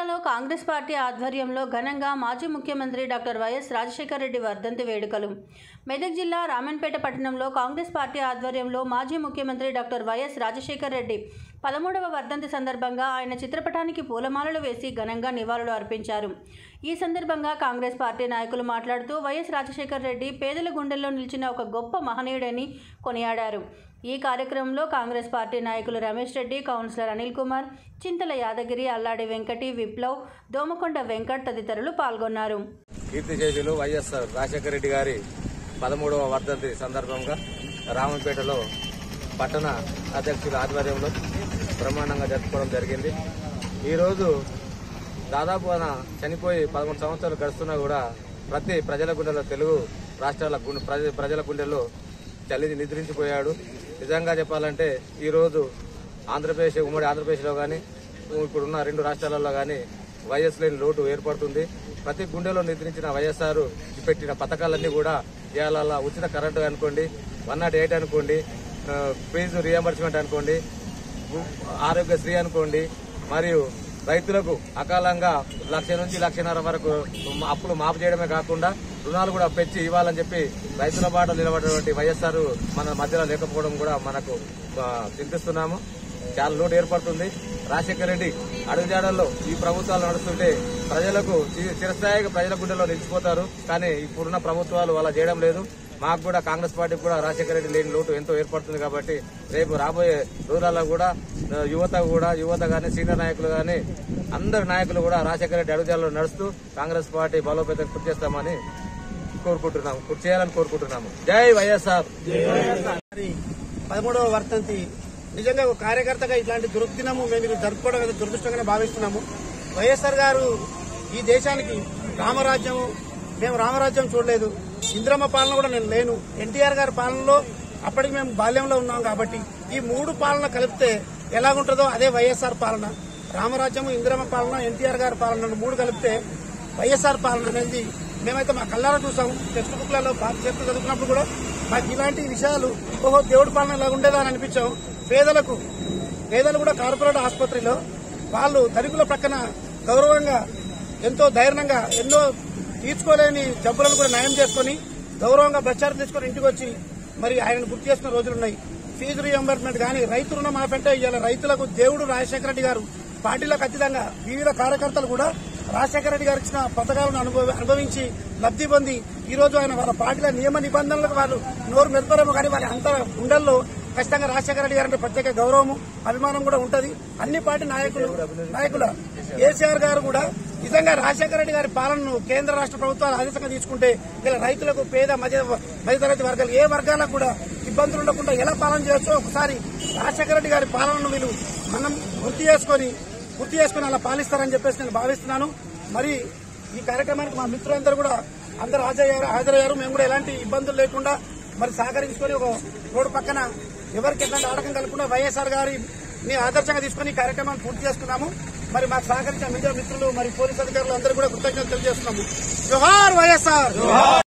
జిల్లాలో కాంగ్రెస్ పార్టీ ఆధ్వర్యంలో ఘనంగా మాజీ ముఖ్యమంత్రి డాక్టర్ వైఎస్ రాజశేఖర రెడ్డి వర్ధంతి వేడుకలు మెదక్ జిల్లా రామన్పేట పట్టణంలో కాంగ్రెస్ పార్టీ ఆధ్వర్యంలో మాజీ ముఖ్యమంత్రి డాక్టర్ వైఎస్ రాజశేఖర రెడ్డి పదమూడవ వర్ధంతి సందర్భంగా ఆయన చిత్రపటానికి పూలమాలలు వేసి ఘనంగా నివాళులు అర్పించారు ఈ సందర్భంగా కాంగ్రెస్ పార్టీ నాయకులు మాట్లాడుతూ వైఎస్ రాజశేఖర రెడ్డి పేదల గుండెల్లో నిలిచిన ఒక గొప్ప మహనీయుడని కొనియాడారు ఈ కార్యక్రమంలో కాంగ్రెస్ పార్టీ నాయకులు రమేష్ రెడ్డి కౌన్సిలర్ అనిల్ కుమార్ చింతల యాదగిరి అల్లాడి వెంకటి విప్లవ్ దోమకొండ వెంకట్ తదితరులు పాల్గొన్నారు కీర్తిశేషులు వైఎస్ఆర్ రాజశేఖర రెడ్డి గారి పదమూడవ వర్ధంతి సందర్భంగా రామంపేటలో పట్టణ అధ్యక్షుల ఆధ్వర్యంలో బ్రహ్మాండంగా జరుపుకోవడం జరిగింది ఈరోజు దాదాపు ఆయన చనిపోయి పదమూడు సంవత్సరాలు గడుస్తున్నా కూడా ప్రతి ప్రజల గుండెలో తెలుగు రాష్ట్రాల గుండె ప్రజ- ప్రజల గుండెల్లో చలి నిద్రించిపోయాడు నిజంగా చెప్పాలంటే ఈరోజు ఆంధ్రప్రదేశ్ ఉమ్మడి ఆంధ్రప్రదేశ్లో కానీ ఇప్పుడున్న రెండు రాష్ట్రాలలో కానీ వైఎస్ లేని లోటు ఏర్పడుతుంది ప్రతి గుండెలో నిద్రించిన వైఎస్ఆర్ పెట్టిన పథకాలన్నీ కూడా ఇవాళ ఉచిత కరెంటు అనుకోండి వన్ నాట్ ఎయిట్ అనుకోండి ఆ, ఫీజు రియంబర్స్మెంట్ అనుకోండి గు- ఆరోగ్యశ్రీ అనుకోండి మరియు రైతులకు అకాలంగా లక్ష నుంచి లక్షన్నర వరకు అప్పులు మాఫ్ చేయడమే కాకుండా రుణాలు కూడా పెంచి ఇవ్వాలని చెప్పి రైతుల బాట నిలబడినటువంటి వైఎస్ఆర్ మన మధ్యలో లేకపోవడం కూడా మనకు ఆ, చింతిస్తున్నాము చాలా లోటు ఏర్పడుతుంది రాజశేఖర రెడ్డి అడుగుజాడల్లో ఈ ప్రభుత్వాలు నడుస్తుంటే ప్రజలకు చి- చిరస్థాయిగా ప్రజల గుండెలో నిలిచిపోతారు కానీ ఇప్పుడున్న ప్రభుత్వాలు అలా చేయడం లేదు మాకు కూడా కాంగ్రెస్ పార్టీకి కూడా రాజశేఖర రెడ్డి లేని లోటు ఎంతో ఏర్పడుతుంది కాబట్టి రేపు రాబోయే రోజులలో కూడా ఆ, యువత కూడా యువత గాని సీనియర్ నాయకులు గాని అందరు నాయకులు కూడా రాజశేఖర రెడ్డి అడుగుజాడలో నడుస్తూ కాంగ్రెస్ పార్టీ బలోపేతం కృషి చేస్తామని కోరుకుంటున్నాము కృషి చేయాలని కోరుకుంటున్నాము జై వైఎస్ఆర్ మరి పదమూడవ వర్ధంతి నిజంగా ఒక కార్యకర్తగా ఇట్లాంటి దుర్దినము మేము ఇది జరుపుకోవడం అనేది దురదృష్టంగానే భావిస్తున్నాము వైఎస్ఆర్ గారు ఈ దేశానికి రామరాజ్యము మేము రామరాజ్యం చూడలేదు ఇంద్రమ్మ పాలన కూడా నేను లేను ఎన్టీఆర్ గారి పాలనలో అప్పటికి మేము బాల్యంలో ఉన్నాం కాబట్టి ఈ మూడు పాలన కలిపితే ఎలాగుంటుందో అదే వైఎస్ఆర్ పాలన రామరాజ్యము ఇంద్రమ్మ పాలన ఎన్టీఆర్ గారి పాలన మూడు కలిపితే వైఎస్ఆర్ పాలన అనేది మేమైతే మా కళ్ళారా చూసాము టెక్స్ట్ బుక్లలో పాత చరిత్ర చదువుకున్నప్పుడు కూడా మాకు ఇలాంటి విషయాలు ఓహో దేవుడి పాలన ఇలా ఉండేదా అని అనిపించాం పేదలకు పేదలు కూడా కార్పొరేట్ ఆసుపత్రిలో వాళ్ళు ధనికుల ప్రక్కన గౌరవంగా ఎంతో ధైర్యంగా ఎన్నో తీర్చుకోలేని జబ్బులను కూడా నయం చేసుకుని గౌరవంగా ప్రచారం తీసుకొని ఇంటికి వచ్చి మరి ఆయనను గుర్తు చేసుకున్న రోజులున్నాయి ఫీజు రియంబర్స్మెంట్ కానీ రైతు రుణం మాఫంటే ఇవాళ రైతులకు దేవుడు రాజశేఖర రెడ్డి గారు పార్టీలకు అతీతంగా వివిధ కార్యకర్తలు కూడా రాజశేఖర రెడ్డి గారు ఇచ్చిన పథకాలను అనుభవ- అనుభవించి లబ్ధి పొంది ఈ రోజు ఆయన వాళ్ళ పార్టీల నియమ నిబంధనలకు వాళ్ళు నోరు మెదపరేమో కానీ వాళ్ళ అంత గుండెల్లో ఖచ్చితంగా రాజశేఖర రెడ్డి గారు అంటే ప్రత్యేక గౌరవము అభిమానం కూడా ఉంటది అన్ని పార్టీ నాయకులు నాయకుల కేసీఆర్ గారు కూడా నిజంగా రాజశేఖర రెడ్డి గారి పాలనను కేంద్ర రాష్ట్ర ప్రభుత్వాలు ఆదేశంగా తీసుకుంటే ఇలా రైతులకు పేద మధ్య మధ్యతరగతి వర్గాలు ఏ వర్గాలకు కూడా ఇబ్బందులు ఉండకుండా ఎలా పాలన చేయొచ్చో ఒకసారి రాజశేఖర రెడ్డి గారి పాలనను వీళ్ళు మనం గుర్తు చేసుకొని గుర్తు చేసుకుని అలా పాలిస్తారని చెప్పేసి నేను భావిస్తున్నాను మరి ఈ కార్యక్రమానికి మా మిత్రులందరూ కూడా అందరూ హాజరయ్యారు హాజరయ్యారు మేము కూడా ఎలాంటి ఇబ్బందులు లేకుండా మరి సహకరించుకొని ఒక రోడ్డు పక్కన ఎవరికి ఎట్లాంటి ఆటకం కలగకుండా వైఎస్ఆర్ గారి ని ఆదర్శంగా తీసుకుని ఈ కార్యక్రమాన్ని పూర్తి చేసుకున్నాము మరి మాకు సహకరించిన మీడియా మిత్రులు మరి పోలీస్ అధికారులు అందరూ కూడా కృతజ్ఞతలు తెలియజేస్తున్నాము జోహార్ వైఎస్ఆర్